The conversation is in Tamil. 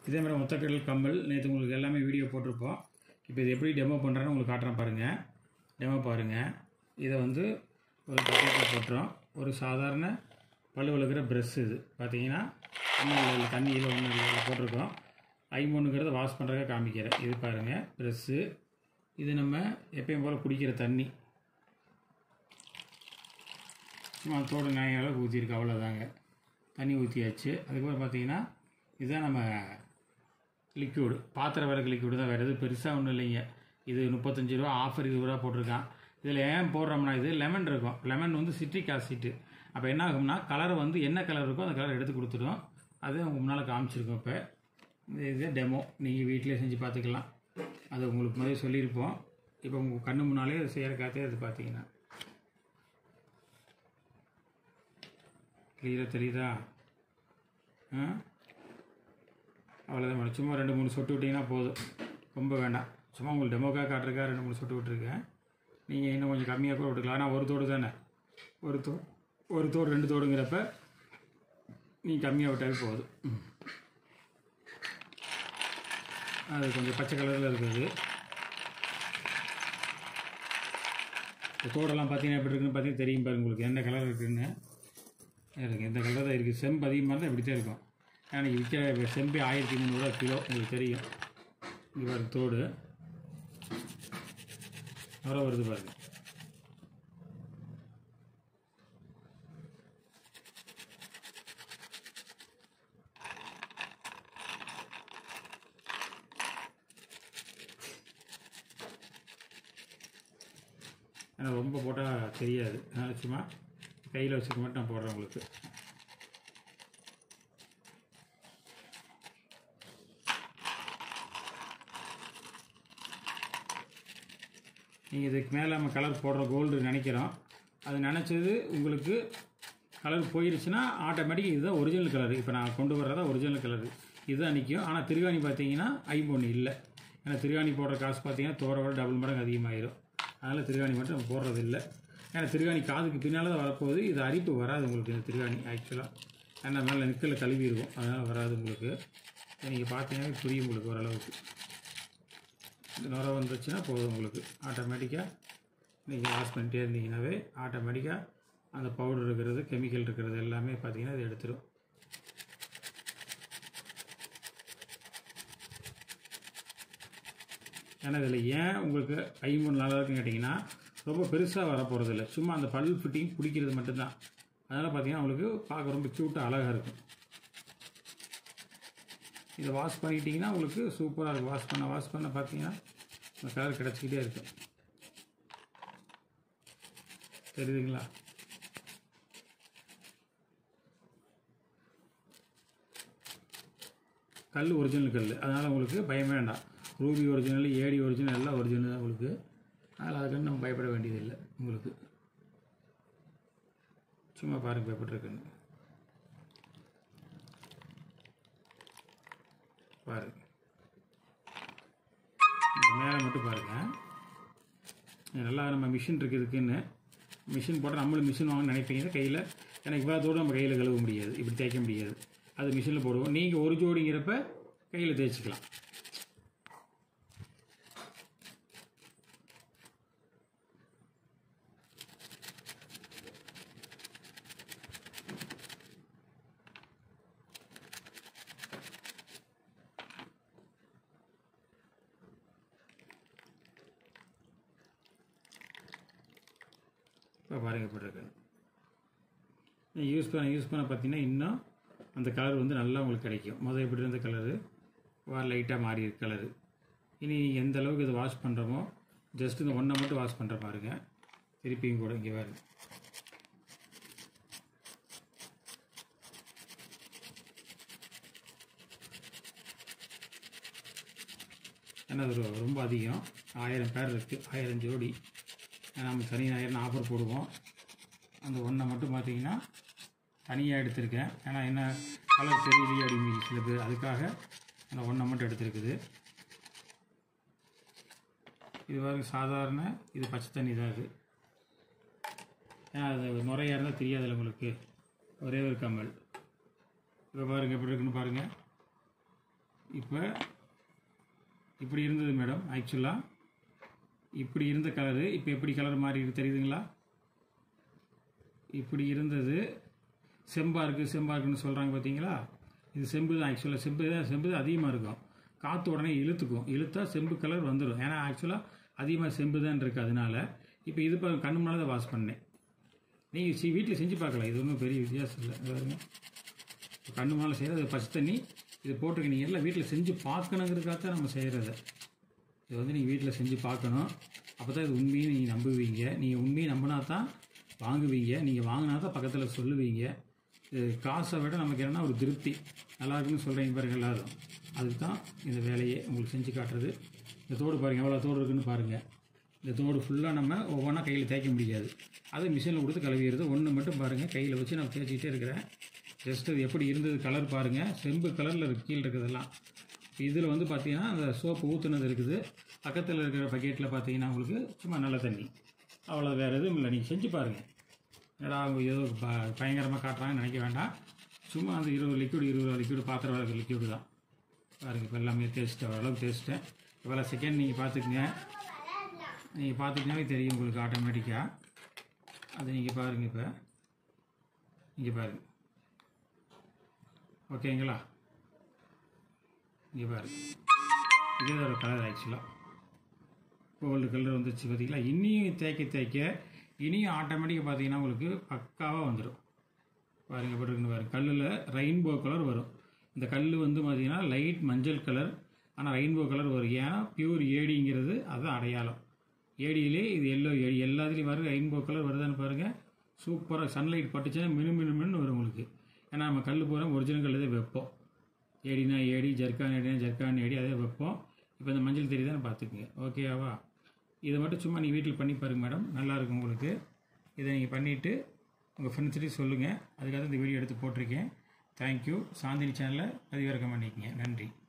இதே மாதிரி மொத்தக்கடல் கம்பல் நேற்று உங்களுக்கு எல்லாமே வீடியோ போட்டிருப்போம் இப்போ இது எப்படி டெமோ பண்ணுறேன்னு உங்களுக்கு காட்டுறேன் பாருங்கள் டெமோ பாருங்கள் இதை வந்து ஒரு பக்கெட்டில் போட்டுறோம் ஒரு சாதாரண பல்லு விளக்குற ப்ரெஷ் இது பார்த்தீங்கன்னா ஒன்றும் இல்லை தண்ணியில் ஒன்றும் இல்லை போட்டிருக்கோம் ஐமூணுங்கிறத வாஷ் பண்ணுறதுக்காக காமிக்கிறேன் இது பாருங்கள் ப்ரெஷ்ஷு இது நம்ம எப்பயும் போல் குடிக்கிற தண்ணி சும்மா தோடு நாய் அளவுக்கு ஊற்றிருக்கு அவ்வளோதாங்க தண்ணி ஊற்றியாச்சு அதுக்கப்புறம் பார்த்தீங்கன்னா இதுதான் நம்ம லிக்யூடு பாத்திர விளக்கு லிக்யூடு தான் வேறு எதுவும் பெருசாக ஒன்றும் இல்லைங்க இது முப்பத்தஞ்சு ரூபா ஆஃபர் இருபது ரூபா போட்டிருக்கான் இதில் ஏன் போடுறோம்னா இது லெமன் இருக்கும் லெமன் வந்து சிட்ரிக் ஆசிட்டு அப்போ என்ன ஆகும்னா கலர் வந்து என்ன கலர் இருக்கோ அந்த கலர் எடுத்து கொடுத்துடும் அது உங்கள் முன்னால் காமிச்சிருக்கோம் இப்போ இந்த இது டெமோ நீங்கள் வீட்டிலே செஞ்சு பார்த்துக்கலாம் அது உங்களுக்கு முதல்ல சொல்லியிருப்போம் இப்போ உங்கள் கண்ணு முன்னாலே அது செய்கிற காத்தே அது பார்த்தீங்கன்னா கிளியராக தெரியுதா ஆ அவ்வளோதான் மேடம் சும்மா ரெண்டு மூணு சொட்டு விட்டிங்கன்னா போதும் ரொம்ப வேண்டாம் சும்மா உங்களுக்கு டெமோக்காக காட்டுறக்கா ரெண்டு மூணு சொட்டு விட்டுருக்கேன் நீங்கள் இன்னும் கொஞ்சம் கம்மியாக கூட விட்டுக்கலாம் ஆனால் ஒரு தோடு தானே ஒரு தோ ஒரு தோடு ரெண்டு தோடுங்கிறப்ப நீங்கள் கம்மியாக விட்டாலே போதும் ம். அது கொஞ்சம் பச்சை கலரில் இருக்குது இந்த தோடெல்லாம் பார்த்தீங்கன்னா எப்படி இருக்குன்னு பார்த்தீங்கன்னா தெரியும் பாருங்க உங்களுக்கு என்ன கலர் இருக்குன்னு இருக்கு இந்த கலர் தான் இருக்குது செம்பு அதிகமாக இருந்தால் இப்படி தான் இருக்கும் எனக்கு விற்கிற செம்பு ஆயிரத்தி முந்நூறுரூவா கிலோ உங்களுக்கு தெரியும் இங்கே பாருங்க தோடு எவ்வளோ வருது பாருங்க ஏன்னா ரொம்ப போட்டால் தெரியாது அதனால் சும்மா கையில் வச்சுக்க மட்டும் நான் போடுறேன் உங்களுக்கு நீங்கள் இதுக்கு மேலே நம்ம கலர் போடுற கோல்டு நினைக்கிறோம் அது நினச்சது உங்களுக்கு கலர் போயிருச்சுன்னா ஆட்டோமேட்டிக் இதுதான் ஒரிஜினல் கலர் இப்போ நான் கொண்டு வர்றதா ஒரிஜினல் கலர் இதுதான் நிற்கும் ஆனால் திருகாணி பார்த்தீங்கன்னா ஐம்பொன்று இல்லை ஏன்னா திருகாணி போடுற காசு பார்த்தீங்கன்னா தோரை விட டபுள் மடங்கு அதிகமாயிரும் அதனால் திருகாணி மட்டும் நம்ம போடுறது இல்லை ஏன்னா திருகாணி காதுக்கு பின்னால் தான் வரப்போகுது இது அரிப்பு வராது உங்களுக்கு இந்த திருகாணி ஆக்சுவலாக ஏன்னா மேலே நிற்கல கழுவி இருக்கும் அதனால் வராது உங்களுக்கு நீங்கள் பார்த்தீங்கன்னா புரியும் உங்களுக்கு ஓரளவுக்கு இந்த நுரை வந்துச்சுன்னா போதும் உங்களுக்கு ஆட்டோமேட்டிக்காக நீங்கள் வாஷ் பண்ணிட்டே இருந்தீங்கன்னாவே ஆட்டோமேட்டிக்காக அந்த பவுடர் இருக்கிறது கெமிக்கல் இருக்கிறது எல்லாமே பார்த்தீங்கன்னா இது எடுத்துரும் ஏன்னா இதில் ஏன் உங்களுக்கு ஐம்பது நல்லா இருக்குன்னு கேட்டிங்கன்னா ரொம்ப பெருசாக வர போகிறது இல்லை சும்மா அந்த பல் ஃபிட்டிங் பிடிக்கிறது மட்டும்தான் அதனால் பார்த்தீங்கன்னா உங்களுக்கு பார்க்க ரொம்ப க்யூட்டாக அழகாக இருக்கும் இதை வாஷ் பண்ணிட்டீங்கன்னா உங்களுக்கு சூப்பராக இருக்கும் வாஷ் பண்ண வாஷ் பண்ண பார்த்தீங்கன்னா அந்த கலர் கிடச்சிக்கிட்டே இருக்கும் தெரியுதுங்களா கல் ஒரிஜினல் கல் அதனால் உங்களுக்கு பயமே வேண்டாம் ரூபி ஒரிஜினல் ஏடி ஒரிஜினல் எல்லாம் ஒரிஜினல் தான் உங்களுக்கு அதனால் அதுக்குன்னு நம்ம பயப்பட வேண்டியதில்லை உங்களுக்கு சும்மா பாருங்கள் பயப்பட்டுருக்குன்னு பாருங்க இந்த மேலே மட்டும் பாருங்கள் நல்லா நம்ம மிஷின் இருக்குது இதுக்குன்னு மிஷின் போட்டால் நம்மளும் மிஷின் வாங்கணும்னு நினைப்பீங்க கையில் ஏன்னா இவ்வளோ தூரம் நம்ம கையில் கழுவ முடியாது இப்படி தேய்க்க முடியாது அது மிஷினில் போடுவோம் நீங்கள் ஒரு ஜோடிங்கிறப்ப கையில் தேய்ச்சிக்கலாம் இப்போ பாருங்க எப்படி இருக்குன்னு யூஸ் பண்ண யூஸ் பண்ண பார்த்தீங்கன்னா இன்னும் அந்த கலர் வந்து நல்லா உங்களுக்கு கிடைக்கும் முதல் எப்படி இருந்த கலரு வா லைட்டாக மாறி இருக்கு கலரு இனி நீங்கள் எந்த அளவுக்கு இதை வாஷ் பண்ணுறோமோ ஜஸ்ட் இந்த ஒன்றை மட்டும் வாஷ் பண்ணுற பாருங்க திருப்பியும் கூட இங்கே பாருங்க ஏன்னா அது ரொ- ரொம்ப அதிகம் ஆயிரம் பேர் இருக்குது ஆயிரம் ஜோடி நம்ம தனி ஆயிரம் ஆஃபர் போடுவோம் அந்த ஒன்றை மட்டும் பார்த்தீங்கன்னா தனியாக எடுத்திருக்கேன் ஏன்னா என்ன கலர் தெரியலையே அப்படிங்க சில பேர் அதுக்காக அந்த ஒன்றை மட்டும் எடுத்திருக்குது இது பாருங்க சாதாரண இது பச்சை தண்ணி தான் இது ஏன்னா அது நுரையாக இருந்தால் தெரியாதுல்ல உங்களுக்கு ஒரே ஒரு கம்மல் இப்போ பாருங்கள் எப்படி இருக்குன்னு பாருங்கள் இப்போ இப்படி இருந்தது மேடம் ஆக்சுவலாக இப்படி இருந்த கலரு இப்போ எப்படி கலர் மாறி இருக்கு தெரியுதுங்களா இப்படி இருந்தது செம்பா இருக்குது செம்பா இருக்குன்னு சொல்கிறாங்க பார்த்தீங்களா இது செம்பு தான் ஆக்சுவலாக செம்பு தான் செம்பு தான் அதிகமாக இருக்கும் காற்று உடனே இழுத்துக்கும் இழுத்தா செம்பு கலர் வந்துடும் ஏன்னா ஆக்சுவலாக அதிகமாக செம்பு தான் இருக்குது அதனால இப்போ இது இப்போ கண்ணு முன்னால் தான் வாஷ் பண்ணேன் நீங்கள் சி வீட்டில் செஞ்சு பார்க்கலாம் இது ஒன்றும் பெரிய வித்தியாசம் இல்லை இது பாருங்க இப்போ கண்ணு முன்னால் செய்கிறது பச்சை தண்ணி இது போட்டிருக்க நீங்கள் எல்லாம் வீட்டில் செஞ்சு பார்க்கணுங்கிறதுக்காக தான் நம்ம செய்கிறது இது வந்து நீங்கள் வீட்டில் செஞ்சு பார்க்கணும் அப்போ தான் இது உண்மையை நீங்கள் நம்புவீங்க நீங்கள் உண்மையை நம்பினா தான் வாங்குவீங்க நீங்கள் வாங்கினா தான் பக்கத்தில் சொல்லுவீங்க இது காசை விட நமக்கு என்னன்னா ஒரு திருப்தி நல்லா இருக்குன்னு சொல்கிறீங்க பாருங்க எல்லாரும் அதுக்கு தான் இந்த வேலையை உங்களுக்கு செஞ்சு காட்டுறது இந்த தோடு பாருங்கள் எவ்வளோ தோடு இருக்குன்னு பாருங்கள் இந்த தோடு ஃபுல்லாக நம்ம ஒவ்வொன்றா கையில் தேய்க்க முடியாது அது மிஷினில் கொடுத்து கழுவிடுறது ஒன்று மட்டும் பாருங்கள் கையில் வச்சு நான் தேய்ச்சிக்கிட்டே இருக்கிறேன் ஜஸ்ட் அது எப்படி இருந்தது கலர் பாருங்கள் செம்பு கலரில் இருக்கு கீழே இருக்கிறதெல்லாம் இதில் வந்து பார்த்தீங்கன்னா அந்த சோப்பு ஊற்றுனது இருக்குது பக்கத்தில் இருக்கிற பக்கெட்டில் பார்த்தீங்கன்னா உங்களுக்கு சும்மா நல்ல தண்ணி அவ்வளோ வேறு எதுவும் இல்லை நீங்கள் செஞ்சு பாருங்கள் என்னடா அவங்க ஏதோ ப பயங்கரமாக காட்டுறாங்கன்னு நினைக்க வேண்டாம் சும்மா அந்த இருபது லிக்விட் இருபது லிக்விட் பாத்திரம் விளக்கு லிக்விடு தான் பாருங்கள் இப்போ எல்லாமே தேய்ச்சிட்டேன் ஓரளவுக்கு தேய்ச்சிட்டேன் இவ்வளோ செகண்ட் நீங்கள் பார்த்துக்குங்க நீங்கள் பார்த்துக்கினாலே தெரியும் உங்களுக்கு ஆட்டோமேட்டிக்காக அதை நீங்கள் பாருங்கள் இப்போ இங்கே பாருங்கள் ஓகேங்களா இங்கே பாருங்க இதே ஒரு கலர் ஆக்சுவலாக கோல்டு கலர் வந்துச்சு பார்த்தீங்களா இனியும் தேய்க்க தேய்க்க இனியும் ஆட்டோமேட்டிக்காக பார்த்தீங்கன்னா உங்களுக்கு பக்காவாக வந்துடும் பாருங்க எப்படி இருக்குன்னு பாருங்க கல்லில் ரெயின்போ கலர் வரும் இந்த கல் வந்து பார்த்தீங்கன்னா லைட் மஞ்சள் கலர் ஆனால் ரெயின்போ கலர் வரும் ஏன்னா பியூர் ஏடிங்கிறது அதுதான் அடையாளம் ஏடியிலே இது எல்லோ ஏடி எல்லாத்துலேயும் வரும் ரெயின்போ கலர் வருதான்னு பாருங்கள் சூப்பராக சன்லைட் பட்டுச்சுன்னா மினு மினு மின்னு வரும் உங்களுக்கு ஏன்னா நம்ம கல் பூரா ஒரிஜினல் கல் தான் வைப்போம் ஏடினா ஏடி ஜர்க்கான் ஏடினா ஜர்க்கான் ஏடி அதே வைப்போம் இப்போ இந்த மஞ்சள் தெரியுதான்னு பார்த்துக்குங்க ஓகேவா இதை மட்டும் சும்மா நீங்கள் வீட்டில் பண்ணி பாருங்க மேடம் நல்லாயிருக்கும் உங்களுக்கு இதை நீங்கள் பண்ணிவிட்டு உங்கள் ஃப்ரெண்ட்ஸ்கிட்டையும் சொல்லுங்கள் அதுக்காக இந்த வீடியோ எடுத்து போட்டிருக்கேன் தேங்க்யூ சாந்தினி சேனலை பதிவிறக்கம் பண்ணிக்கங்க நன்றி